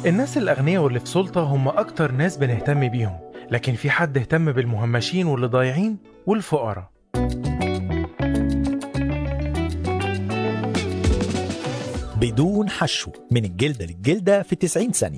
الناس الأغنياء واللي في سلطة هم أكتر ناس بنهتم بيهم لكن في حد اهتم بالمهمشين واللي ضايعين والفقراء بدون حشو من الجلدة للجلدة في 90 ثانية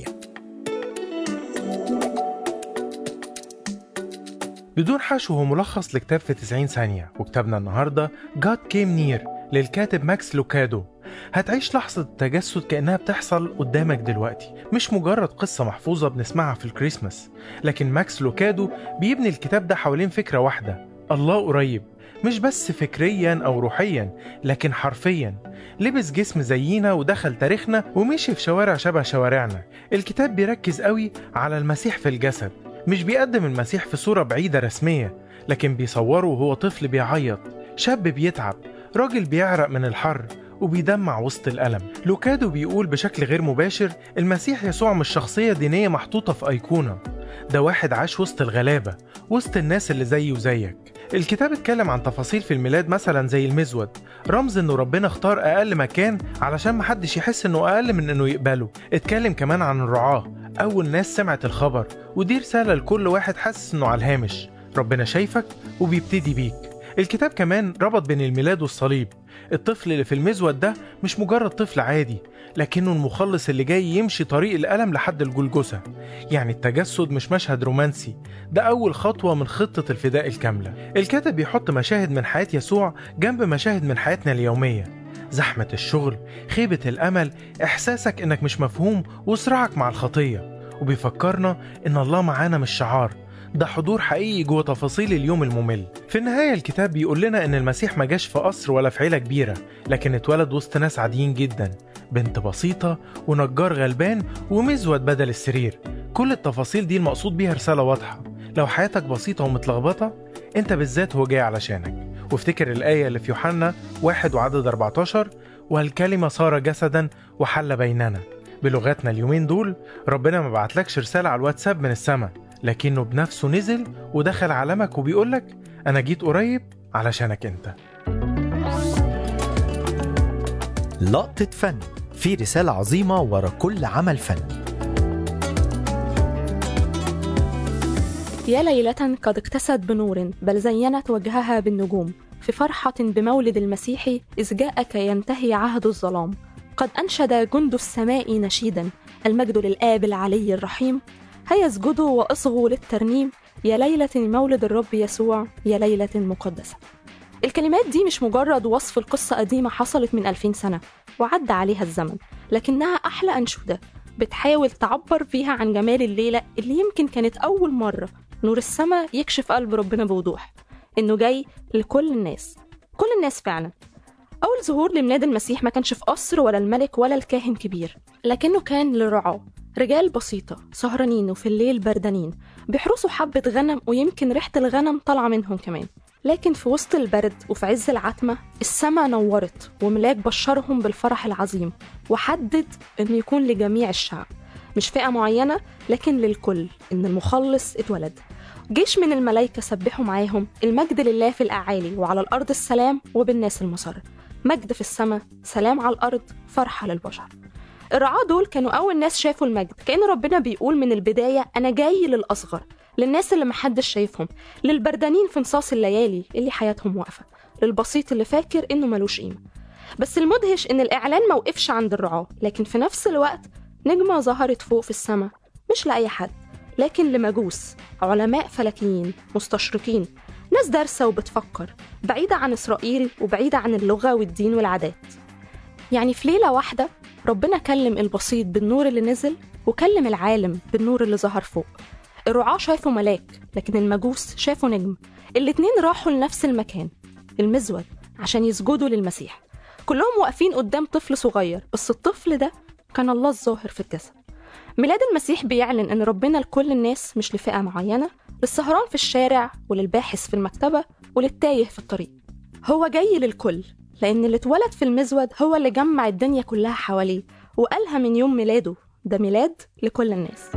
بدون حشو هو ملخص لكتاب في 90 ثانية وكتابنا النهاردة God Came Near للكاتب ماكس لوكادو هتعيش لحظة التجسد كأنها بتحصل قدامك دلوقتي مش مجرد قصة محفوظة بنسمعها في الكريسماس لكن ماكس لوكادو بيبني الكتاب ده حوالين فكرة واحدة الله قريب مش بس فكريا أو روحيا لكن حرفيا لبس جسم زينا ودخل تاريخنا ومشي في شوارع شبه شوارعنا الكتاب بيركز قوي على المسيح في الجسد مش بيقدم المسيح في صورة بعيدة رسمية لكن بيصوره وهو طفل بيعيط شاب بيتعب راجل بيعرق من الحر وبيدمع وسط الألم لوكادو بيقول بشكل غير مباشر المسيح يسوع مش شخصية دينية محطوطة في أيقونة ده واحد عاش وسط الغلابة وسط الناس اللي زيه وزيك الكتاب اتكلم عن تفاصيل في الميلاد مثلا زي المزود رمز انه ربنا اختار اقل مكان علشان محدش يحس انه اقل من انه يقبله اتكلم كمان عن الرعاة اول ناس سمعت الخبر ودي رسالة لكل واحد حاسس انه على الهامش ربنا شايفك وبيبتدي بيك الكتاب كمان ربط بين الميلاد والصليب الطفل اللي في المزود ده مش مجرد طفل عادي لكنه المخلص اللي جاي يمشي طريق الألم لحد الجلجثة يعني التجسد مش مشهد رومانسي ده أول خطوة من خطة الفداء الكاملة الكاتب بيحط مشاهد من حياة يسوع جنب مشاهد من حياتنا اليومية زحمة الشغل خيبة الأمل إحساسك إنك مش مفهوم وصراعك مع الخطية وبيفكرنا إن الله معانا مش شعار ده حضور حقيقي جوه تفاصيل اليوم الممل في النهاية الكتاب بيقول لنا إن المسيح ما جاش في قصر ولا في عيلة كبيرة لكن اتولد وسط ناس عاديين جدا بنت بسيطة ونجار غلبان ومزود بدل السرير كل التفاصيل دي المقصود بيها رسالة واضحة لو حياتك بسيطة ومتلخبطة انت بالذات هو جاي علشانك وافتكر الآية اللي في يوحنا واحد وعدد 14 والكلمة صار جسدا وحل بيننا بلغتنا اليومين دول ربنا ما بعتلكش رسالة على الواتساب من السماء لكنه بنفسه نزل ودخل عالمك وبيقولك أنا جيت قريب علشانك أنت لقطة فن في رسالة عظيمة ورا كل عمل فني يا ليلة قد اكتست بنور بل زينت وجهها بالنجوم في فرحة بمولد المسيح إذ جاءك ينتهي عهد الظلام قد أنشد جند السماء نشيدا المجد للآب العلي الرحيم هيا اسجدوا واصغوا للترنيم يا ليلة مولد الرب يسوع يا ليلة مقدسة الكلمات دي مش مجرد وصف القصة قديمة حصلت من 2000 سنة وعدى عليها الزمن لكنها أحلى أنشودة بتحاول تعبر فيها عن جمال الليلة اللي يمكن كانت أول مرة نور السماء يكشف قلب ربنا بوضوح إنه جاي لكل الناس كل الناس فعلا أول ظهور لميلاد المسيح ما كانش في قصر ولا الملك ولا الكاهن كبير لكنه كان للرعاة رجال بسيطة سهرانين وفي الليل بردانين بيحرسوا حبة غنم ويمكن ريحة الغنم طالعة منهم كمان لكن في وسط البرد وفي عز العتمة السماء نورت وملاك بشرهم بالفرح العظيم وحدد إنه يكون لجميع الشعب مش فئة معينة لكن للكل إن المخلص اتولد جيش من الملايكة سبحوا معاهم المجد لله في الأعالي وعلى الأرض السلام وبالناس المسر مجد في السماء سلام على الأرض فرحة للبشر الرعاة دول كانوا أول ناس شافوا المجد كأن ربنا بيقول من البداية أنا جاي للأصغر للناس اللي محدش شايفهم للبردانين في نصاص الليالي اللي حياتهم واقفة للبسيط اللي فاكر إنه ملوش قيمة بس المدهش إن الإعلان موقفش عند الرعاة لكن في نفس الوقت نجمة ظهرت فوق في السماء مش لأي حد لكن لمجوس علماء فلكيين مستشرقين ناس دارسة وبتفكر بعيدة عن إسرائيل وبعيدة عن اللغة والدين والعادات يعني في ليلة واحدة ربنا كلم البسيط بالنور اللي نزل وكلم العالم بالنور اللي ظهر فوق الرعاة شافوا ملاك لكن المجوس شافوا نجم الاتنين راحوا لنفس المكان المزود عشان يسجدوا للمسيح كلهم واقفين قدام طفل صغير بس الطفل ده كان الله الظاهر في الجسد ميلاد المسيح بيعلن ان ربنا لكل الناس مش لفئة معينة للسهران في الشارع وللباحث في المكتبة وللتايه في الطريق هو جاي للكل لأن اللي اتولد في المزود هو اللي جمع الدنيا كلها حواليه وقالها من يوم ميلاده ده ميلاد لكل الناس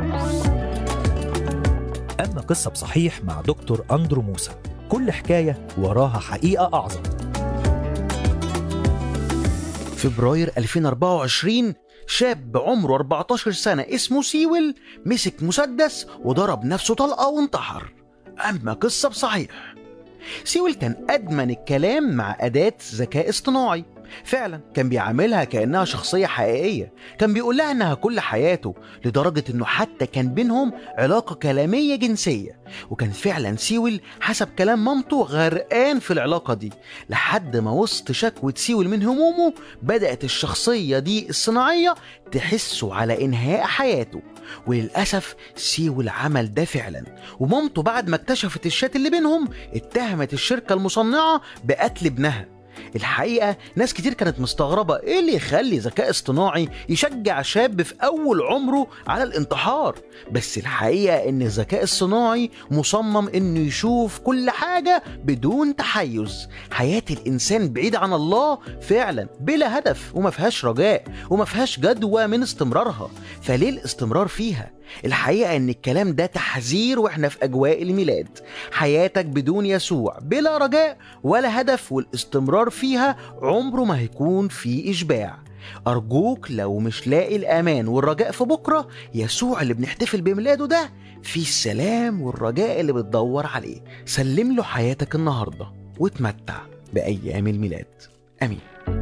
أما قصة بصحيح مع دكتور أندرو موسى كل حكاية وراها حقيقة أعظم فبراير 2024 شاب عمره 14 سنة اسمه سيول مسك مسدس وضرب نفسه طلقة وانتحر أما قصة بصحيح سيول كان أدمن الكلام مع أداة ذكاء اصطناعي فعلا كان بيعاملها كأنها شخصية حقيقية كان بيقول لها إنها كل حياته لدرجة إنه حتى كان بينهم علاقة كلامية جنسية وكان فعلا سيول حسب كلام مامته غرقان في العلاقة دي لحد ما وسط شكوى سيول من همومه بدأت الشخصية دي الصناعية تحسه على إنهاء حياته وللأسف سيول عمل ده فعلا ومامته بعد ما اكتشفت الشات اللي بينهم اتهمت الشركة المصنعة بقتل ابنها الحقيقة ناس كتير كانت مستغربة ايه اللي يخلي ذكاء اصطناعي يشجع شاب في اول عمره على الانتحار بس الحقيقة ان الذكاء الصناعي مصمم انه يشوف كل حاجة بدون تحيز حياة الانسان بعيد عن الله فعلا بلا هدف وما فيهاش رجاء وما فيهاش جدوى من استمرارها فليه الاستمرار فيها الحقيقة ان الكلام ده تحذير واحنا في اجواء الميلاد حياتك بدون يسوع بلا رجاء ولا هدف والاستمرار فيها عمره ما هيكون في اشباع أرجوك لو مش لاقي الأمان والرجاء في بكرة يسوع اللي بنحتفل بميلاده ده في السلام والرجاء اللي بتدور عليه سلم له حياتك النهاردة وتمتع بأيام الميلاد أمين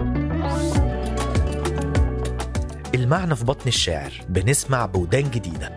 المعنى في بطن الشاعر بنسمع بودان جديدة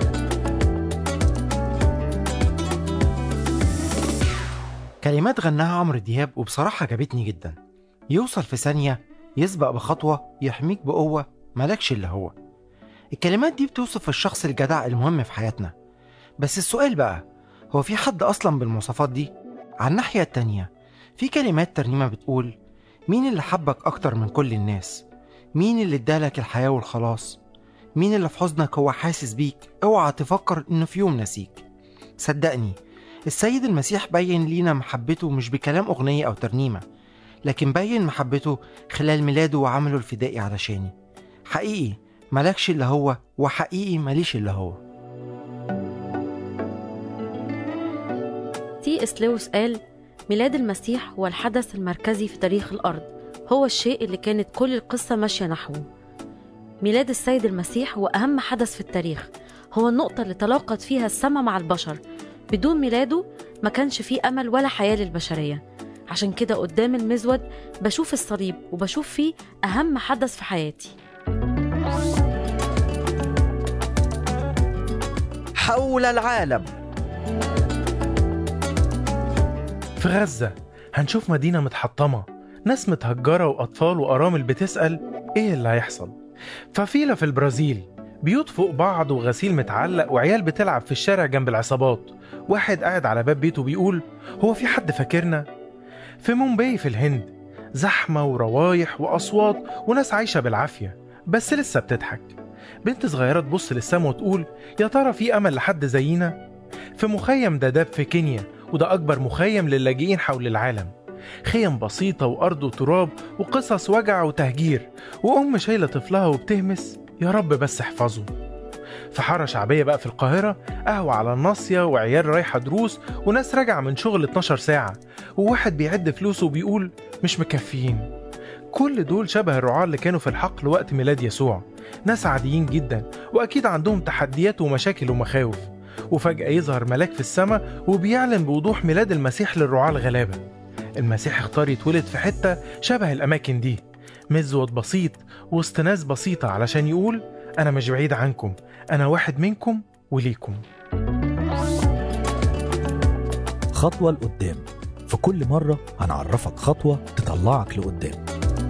كلمات غناها عمرو دياب وبصراحة عجبتني جدا يوصل في ثانية يسبق بخطوة يحميك بقوة ملكش إلا هو الكلمات دي بتوصف الشخص الجدع المهم في حياتنا بس السؤال بقى هو في حد أصلا بالمواصفات دي؟ على الناحية التانية في كلمات ترنيمة بتقول مين اللي حبك أكتر من كل الناس؟ مين اللي ادالك الحياة والخلاص؟ مين اللي في حزنك هو حاسس بيك؟ اوعى تفكر إنه في يوم نسيك صدقني السيد المسيح بين لينا محبته مش بكلام أغنية أو ترنيمة لكن بين محبته خلال ميلاده وعمله الفدائي علشاني حقيقي ملكش إلا هو وحقيقي ماليش إلا هو تي اس لويس قال ميلاد المسيح هو الحدث المركزي في تاريخ الأرض هو الشيء اللي كانت كل القصة ماشية نحوه ميلاد السيد المسيح هو أهم حدث في التاريخ هو النقطة اللي تلاقت فيها السماء مع البشر بدون ميلاده ما كانش فيه أمل ولا حياة للبشرية عشان كده قدام المزود بشوف الصليب وبشوف فيه أهم حدث في حياتي حول العالم في غزة هنشوف مدينة متحطمة ناس متهجرة وأطفال وأرامل بتسأل إيه اللي هيحصل ففيلة في البرازيل بيوت فوق بعض وغسيل متعلق وعيال بتلعب في الشارع جنب العصابات واحد قاعد على باب بيته بيقول هو في حد فاكرنا في مومباي في الهند زحمة وروايح وأصوات وناس عايشة بالعافية بس لسه بتضحك بنت صغيرة تبص للسما وتقول يا ترى في أمل لحد زينا في مخيم داداب في كينيا وده أكبر مخيم للاجئين حول العالم خيم بسيطة وأرض وتراب وقصص وجع وتهجير وأم شايلة طفلها وبتهمس يا رب بس احفظه في حارة شعبية بقى في القاهرة قهوة على الناصية وعيال رايحة دروس وناس راجعة من شغل 12 ساعة وواحد بيعد فلوسه وبيقول مش مكفيين كل دول شبه الرعاة اللي كانوا في الحقل وقت ميلاد يسوع ناس عاديين جدا وأكيد عندهم تحديات ومشاكل ومخاوف وفجأة يظهر ملاك في السماء وبيعلن بوضوح ميلاد المسيح للرعاة الغلابة المسيح اختار يتولد في حتة شبه الأماكن دي مزود بسيط وسط ناس بسيطة علشان يقول أنا مش بعيد عنكم أنا واحد منكم وليكم خطوة لقدام في كل مرة هنعرفك خطوة تطلعك لقدام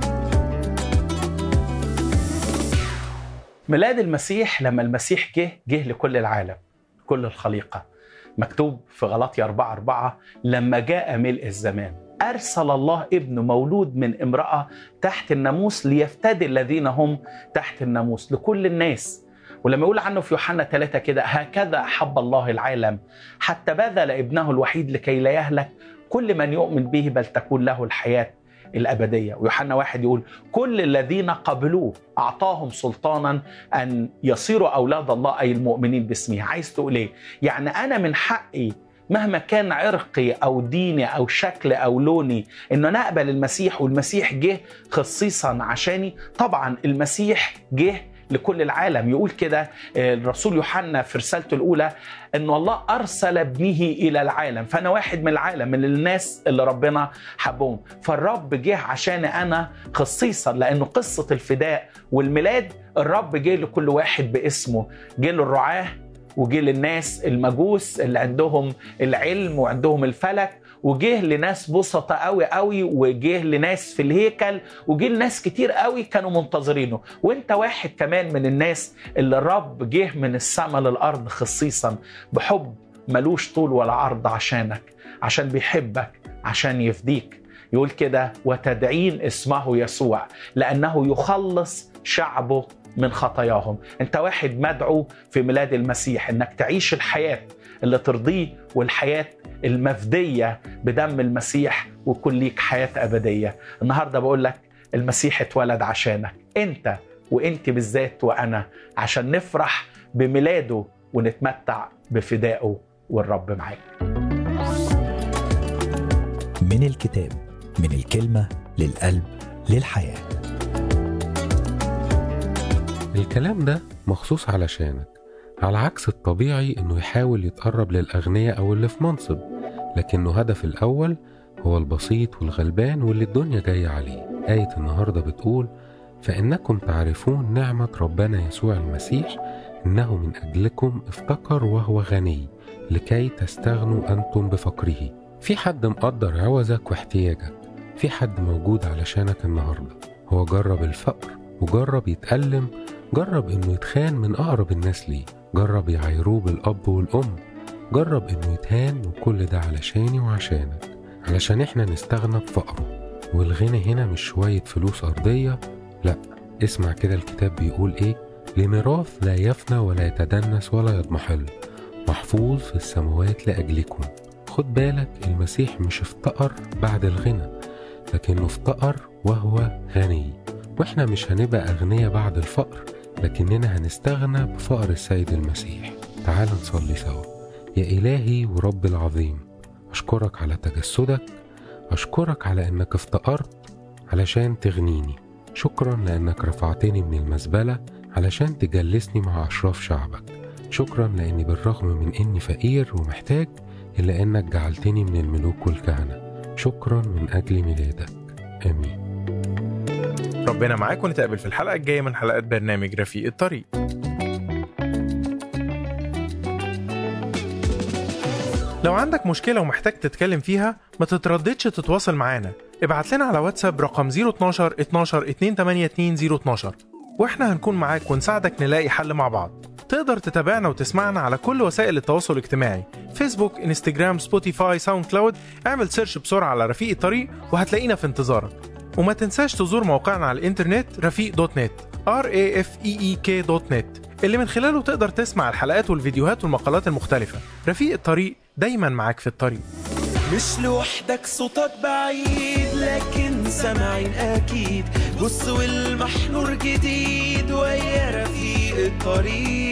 ميلاد المسيح لما المسيح جه جه لكل العالم كل الخليقة مكتوب في غلطي 4 4 لما جاء ملء الزمان أرسل الله ابن مولود من امرأة تحت الناموس ليفتدي الذين هم تحت الناموس لكل الناس ولما يقول عنه في يوحنا ثلاثة كده هكذا أحب الله العالم حتى بذل ابنه الوحيد لكي لا يهلك كل من يؤمن به بل تكون له الحياة الأبدية ويوحنا واحد يقول كل الذين قبلوه أعطاهم سلطانا أن يصيروا أولاد الله أي المؤمنين باسمه عايز تقول إيه؟ يعني أنا من حقي مهما كان عرقي او ديني او شكل او لوني انه انا اقبل المسيح والمسيح جه خصيصا عشاني طبعا المسيح جه لكل العالم يقول كده الرسول يوحنا في رسالته الاولى ان الله ارسل ابنه الى العالم فانا واحد من العالم من الناس اللي ربنا حبهم فالرب جه عشان انا خصيصا لانه قصه الفداء والميلاد الرب جه لكل واحد باسمه جه للرعاه وجه للناس المجوس اللي عندهم العلم وعندهم الفلك وجه لناس بسطة قوي قوي وجه لناس في الهيكل وجه لناس كتير قوي كانوا منتظرينه وانت واحد كمان من الناس اللي الرب جه من السماء للأرض خصيصا بحب ملوش طول ولا عرض عشانك عشان بيحبك عشان يفديك يقول كده وتدعين اسمه يسوع لأنه يخلص شعبه من خطاياهم انت واحد مدعو في ميلاد المسيح انك تعيش الحياة اللي ترضيه والحياة المفدية بدم المسيح ويكون ليك حياة أبدية النهاردة بقول لك المسيح اتولد عشانك انت وانت بالذات وانا عشان نفرح بميلاده ونتمتع بفدائه والرب معاك من الكتاب من الكلمة للقلب للحياة الكلام ده مخصوص علشانك على عكس الطبيعي انه يحاول يتقرب للأغنياء أو اللي في منصب لكنه هدف الأول هو البسيط والغلبان واللي الدنيا جاية عليه آية النهاردة بتقول فإنكم تعرفون نعمة ربنا يسوع المسيح إنه من أجلكم افتقر وهو غني لكي تستغنوا أنتم بفقره في حد مقدر عوزك واحتياجك في حد موجود علشانك النهاردة هو جرب الفقر وجرب يتألم جرب إنه يتخان من أقرب الناس ليه جرب يعايروه بالأب والأم جرب إنه يتهان وكل ده علشاني وعشانك علشان إحنا نستغنى بفقره والغنى هنا مش شوية فلوس أرضية لأ اسمع كده الكتاب بيقول إيه لميراث لا يفنى ولا يتدنس ولا يضمحل محفوظ في السماوات لأجلكم خد بالك المسيح مش افتقر بعد الغنى لكنه افتقر وهو غني واحنا مش هنبقى أغنياء بعد الفقر لكننا هنستغنى بفقر السيد المسيح تعال نصلي سوا يا إلهي ورب العظيم أشكرك على تجسدك أشكرك على إنك افتقرت علشان تغنيني شكرا لأنك رفعتني من المزبلة علشان تجلسني مع أشراف شعبك شكرا لأني بالرغم من إني فقير ومحتاج إلا إنك جعلتني من الملوك والكهنة شكرا من أجل ميلادك آمين ربنا معاك ونتقابل في الحلقة الجاية من حلقات برنامج رفيق الطريق لو عندك مشكلة ومحتاج تتكلم فيها ما تترددش تتواصل معانا ابعت لنا على واتساب رقم 012 12 282 012 واحنا هنكون معاك ونساعدك نلاقي حل مع بعض تقدر تتابعنا وتسمعنا على كل وسائل التواصل الاجتماعي فيسبوك انستجرام سبوتيفاي ساوند كلاود اعمل سيرش بسرعة على رفيق الطريق وهتلاقينا في انتظارك وما تنساش تزور موقعنا على الانترنت رفيق دوت نت r a f e e k دوت نت اللي من خلاله تقدر تسمع الحلقات والفيديوهات والمقالات المختلفة رفيق الطريق دايما معاك في الطريق مش لوحدك صوتك بعيد لكن سامعين اكيد بص والمحنور جديد ويا رفيق الطريق